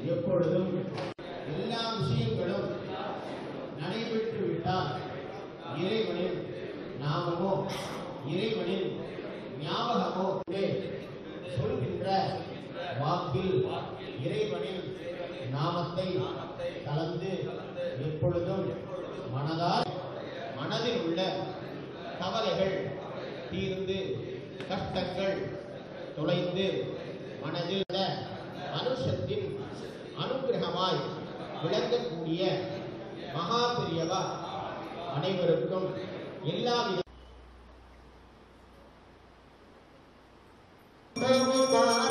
எப்பொழுதும் எல்லா விஷயங்களும் நடைபெற்று விட்டால் இறைவனின் நாமமோ இறைவனின் ஞாபகமோ உள்ளே சொல்கின்ற வாக்கில் இறைவனின் நாமத்தை கலந்து எப்பொழுதும் மனதால் மனதில் உள்ள கவலைகள் தீர்ந்து கஷ்டங்கள் தொலைந்து மனதில் உள்ள மனுஷத்தின் அனுகிரகமாய் விளங்கக்கூடிய மகா பெரியவா அனைவருக்கும் எல்லா வித